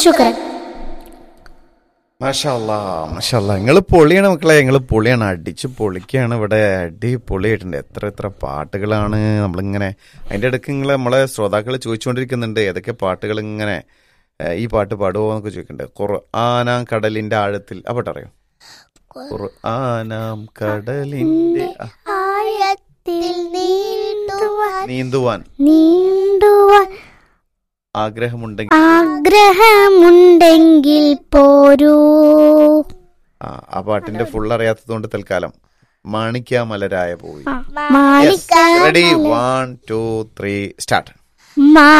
ശുക്രൻ മാഷല്ല മാഷല്ല നിങ്ങൾ പൊളിയാണ് മക്കളെ നിങ്ങൾ പൊളിയാണ് അടിച്ച് പൊളിക്കാണ് ഇവിടെ അടി പൊളിയായിട്ടുണ്ട് എത്ര എത്ര പാട്ടുകളാണ് നമ്മളിങ്ങനെ അതിൻ്റെ ഇടയ്ക്ക് നിങ്ങൾ നമ്മളെ ശ്രോതാക്കൾ ചോദിച്ചുകൊണ്ടിരിക്കുന്നുണ്ട് ഏതൊക്കെ പാട്ടുകൾ ഇങ്ങനെ ഏ, ഈ പാട്ട് പാടുമോ എന്നൊക്കെ ചോദിക്കുന്നുണ്ട് ഖുർആനാം കടലിന്റെ ആഴത്തിൽ ആ പാട്ട് അറിയോ ഖുർആനാം കടലിന്റെ ആ, ആഴത്തിൽ നീന്തുവാൻ നീന്തുവാൻ നീന്തുവാൻ ആഗ്രഹമുണ്ടെങ്കിൽ ആഗ്രഹമുണ്ടെങ്കിൽ പോരൂ ആ ആ പാട്ടിന്റെ ഫുൾ അറിയാത്തതുകൊണ്ട് തൽക്കാലം മാണിക്യ മലരായ പോയി മാണിക്ക ready one two three start മാ